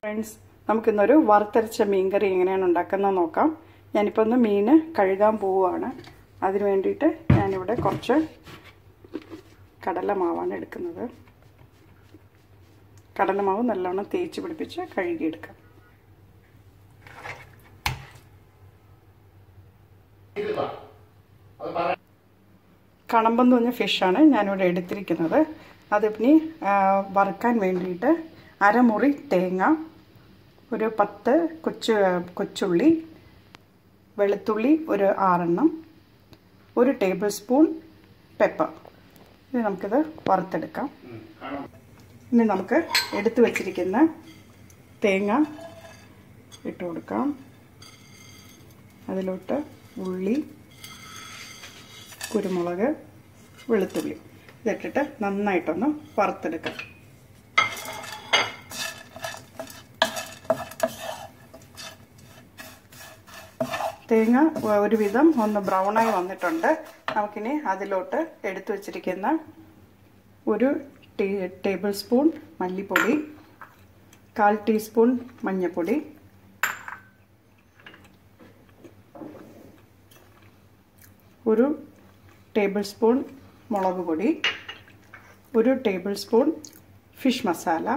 friends നമുക്കിന്നൊരു വറുത്തരച്ച മീൻകറി എങ്ങനെയാണ് ഉണ്ടാക്കുന്നത് നോക്കാം ഞാനിപ്പോൾ ഒന്ന് മീൻ കഴുകാൻ പോവുകയാണ് അതിന് വേണ്ടിയിട്ട് ഞാനിവിടെ കുറച്ച് കടലമാവാണ് എടുക്കുന്നത് കടലമാവ് നല്ലോണം തേച്ച് പിടിപ്പിച്ച് കഴുകിയെടുക്കാം കണമ്പം തോന്നിയ ഫിഷാണ് ഞാനിവിടെ എടുത്തിരിക്കുന്നത് അത് ഇനി വറുക്കാൻ വേണ്ടിയിട്ട് അരമുറി തേങ്ങ ഒരു പത്ത് കൊച്ചു കൊച്ചുള്ളി വെളുത്തുള്ളി ഒരു ആറെണ്ണം ഒരു ടേബിൾ സ്പൂൺ പെപ്പർ ഇനി നമുക്കിത് വറുത്തെടുക്കാം ഇനി നമുക്ക് എടുത്തു വച്ചിരിക്കുന്ന തേങ്ങ ഇട്ട് കൊടുക്കാം അതിലോട്ട് ഉള്ളി കുരുമുളക് വെളുത്തുള്ളി ഇതിട്ടിട്ട് നന്നായിട്ടൊന്ന് വറുത്തെടുക്കാം തേങ്ങ ഒരുവിധം ഒന്ന് ബ്രൗണായി വന്നിട്ടുണ്ട് നമുക്കിനി അതിലോട്ട് എടുത്തു വച്ചിരിക്കുന്ന ഒരു ടീ ടേബിൾ സ്പൂൺ മല്ലിപ്പൊടി കാൽ ടീസ്പൂൺ മഞ്ഞൾപ്പൊടി ഒരു ടേബിൾ സ്പൂൺ മുളക് പൊടി ഒരു ടേബിൾ സ്പൂൺ ഫിഷ് മസാല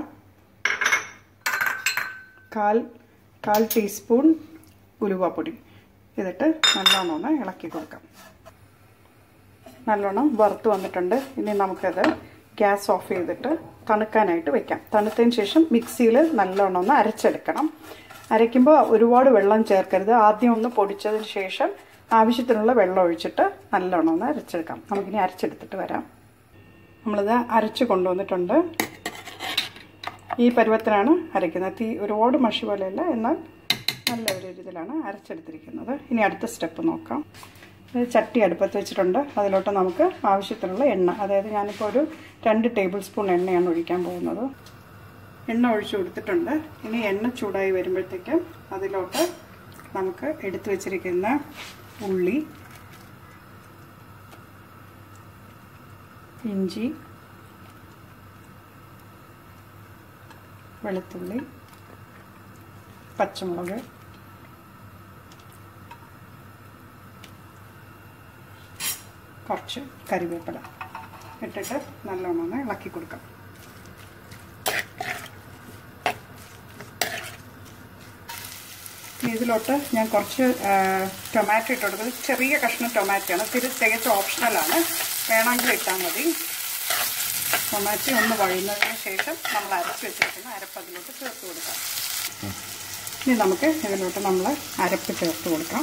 കാൽ കാൽ ടീസ്പൂൺ ഉലുവപ്പൊടി ഇതിട്ട് നല്ലോണം ഒന്ന് ഇളക്കി കൊടുക്കാം നല്ലോണം വറുത്ത് വന്നിട്ടുണ്ട് ഇനി നമുക്കത് ഗ്യാസ് ഓഫ് ചെയ്തിട്ട് തണുക്കാനായിട്ട് വെക്കാം തണുത്തതിന് ശേഷം മിക്സിയിൽ നല്ലോണം ഒന്ന് അരച്ചെടുക്കണം അരയ്ക്കുമ്പോൾ ഒരുപാട് വെള്ളം ചേർക്കരുത് ആദ്യം ഒന്ന് പൊടിച്ചതിന് ശേഷം ആവശ്യത്തിനുള്ള വെള്ളം ഒഴിച്ചിട്ട് നല്ലോണം ഒന്ന് അരച്ചെടുക്കാം നമുക്കിനി അരച്ചെടുത്തിട്ട് വരാം നമ്മളിത് അരച്ച് കൊണ്ടുവന്നിട്ടുണ്ട് ഈ പരുവത്തിനാണ് അരയ്ക്കുന്നത് തീ ഒരുപാട് മഷി പോലെയല്ല എന്നാൽ നല്ല ഒരു ഇതിലാണ് അരച്ചെടുത്തിരിക്കുന്നത് ഇനി അടുത്ത സ്റ്റെപ്പ് നോക്കാം ചട്ടി അടുപ്പത്ത് വെച്ചിട്ടുണ്ട് അതിലോട്ട് നമുക്ക് ആവശ്യത്തിനുള്ള എണ്ണ അതായത് ഞാനിപ്പോൾ ഒരു രണ്ട് ടേബിൾ സ്പൂൺ എണ്ണയാണ് ഒഴിക്കാൻ പോകുന്നത് എണ്ണ ഒഴിച്ചു കൊടുത്തിട്ടുണ്ട് ഇനി എണ്ണ ചൂടായി വരുമ്പോഴത്തേക്കും അതിലോട്ട് നമുക്ക് എടുത്തു വച്ചിരിക്കുന്ന ഉള്ളി ഇഞ്ചി വെളുത്തുള്ളി പച്ചമുളക് കുറച്ച് കരിവേപ്പില ഇട്ടിട്ട് നല്ലോണം ഒന്ന് ഇളക്കി കൊടുക്കാം ഇതിലോട്ട് ഞാൻ കുറച്ച് ടൊമാറ്റോ ഇട്ട് കൊടുക്കുന്നത് ചെറിയ കഷ്ണം ടൊമാറ്റോയാണ് തിരി തികച്ചും ഓപ്ഷണലാണ് വേണമെങ്കിൽ ഇട്ടാൽ മതി ടൊമാറ്റോ ഒന്ന് വഴുന്നതിന് ശേഷം നമ്മൾ അരച്ച് വെച്ചിരിക്കുന്ന അരപ്പ് അതിലോട്ട് ചേർത്ത് കൊടുക്കാം ഇനി നമുക്ക് ഇതിലോട്ട് നമ്മൾ അരപ്പ് ചേർത്ത് കൊടുക്കാം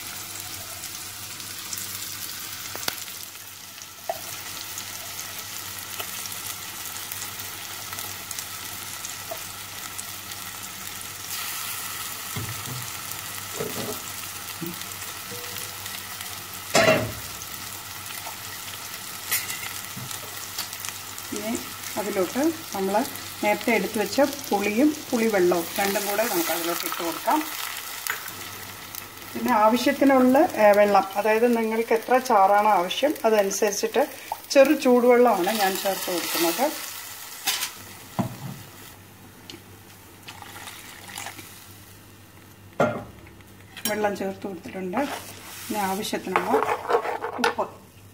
ഇനി അതിലോട്ട് നമ്മൾ നേരത്തെ എടുത്തു വെച്ച പുളിയും പുളിവെള്ളവും രണ്ടും കൂടെ നമുക്ക് അതിലോട്ട് ഇട്ട് കൊടുക്കാം പിന്നെ ആവശ്യത്തിനുള്ള വെള്ളം അതായത് നിങ്ങൾക്ക് എത്ര ചാറാണ് ആവശ്യം അതനുസരിച്ചിട്ട് ചെറു ചൂടുവെള്ളമാണ് ഞാൻ ചേർത്ത് കൊടുക്കുന്നത് വെള്ളം ചേർത്ത് കൊടുത്തിട്ടുണ്ട് പിന്നെ ആവശ്യത്തിനുള്ള ഉപ്പ്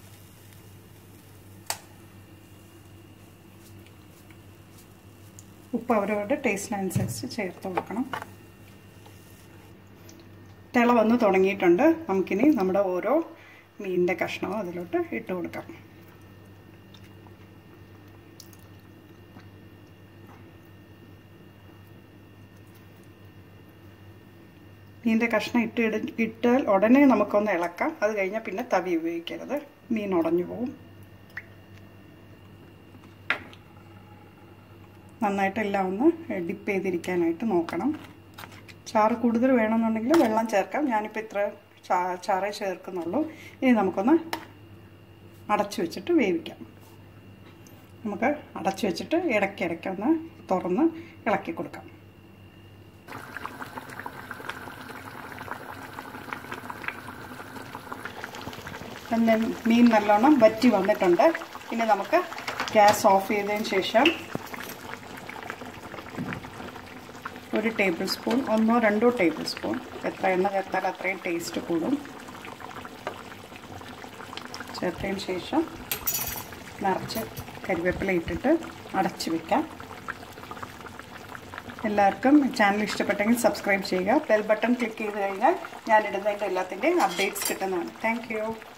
ഉപ്പ് അവരവരുടെ ടേസ്റ്റിനനുസരിച്ച് ചേർത്ത് കൊടുക്കണം തിള വന്ന് തുടങ്ങിയിട്ടുണ്ട് നമുക്കിനി നമ്മുടെ ഓരോ മീനിൻ്റെ കഷ്ണവും അതിലോട്ട് ഇട്ട് കൊടുക്കാം മീനിൻ്റെ കഷ്ണം ഇട്ട് ഇട്ടാൽ ഉടനെ നമുക്കൊന്ന് ഇളക്കാം അത് കഴിഞ്ഞാൽ പിന്നെ തവി ഉപയോഗിക്കരുത് മീൻ ഉടഞ്ഞു പോകും നന്നായിട്ട് എല്ലാം ഒന്ന് ഡിപ്പ് ചെയ്തിരിക്കാനായിട്ട് നോക്കണം ചാറ് കൂടുതൽ വേണമെന്നുണ്ടെങ്കിൽ വെള്ളം ചേർക്കാം ഞാനിപ്പോൾ ഇത്ര ചാ ചാറേ ചേർക്കുന്നുള്ളൂ ഇനി നമുക്കൊന്ന് അടച്ചു വെച്ചിട്ട് വേവിക്കാം നമുക്ക് അടച്ചു വെച്ചിട്ട് ഇടയ്ക്കിടയ്ക്ക് ഒന്ന് തുറന്ന് ഇളക്കി കൊടുക്കാം പിന്നെ മീൻ നല്ലോണം വറ്റി വന്നിട്ടുണ്ട് ഇനി നമുക്ക് ഗ്യാസ് ഓഫ് ചെയ്തതിന് ശേഷം ഒരു ടേബിൾ സ്പൂൺ ഒന്നോ രണ്ടോ ടേബിൾ സ്പൂൺ എത്ര എണ്ണ ചേർത്താൽ അത്രയും ടേസ്റ്റ് കൂടും ചേർത്തതിന് ശേഷം നിറച്ച് കരിവേപ്പില ഇട്ടിട്ട് അടച്ച് വെക്കാം എല്ലാവർക്കും ചാനൽ ഇഷ്ടപ്പെട്ടെങ്കിൽ സബ്സ്ക്രൈബ് ചെയ്യുക ബെൽ ബട്ടൺ ക്ലിക്ക് ചെയ്ത് കഴിഞ്ഞാൽ ഞാൻ ഇടുന്നതിൻ്റെ എല്ലാത്തിൻ്റെയും അപ്ഡേറ്റ്സ് കിട്ടുന്നതാണ് താങ്ക്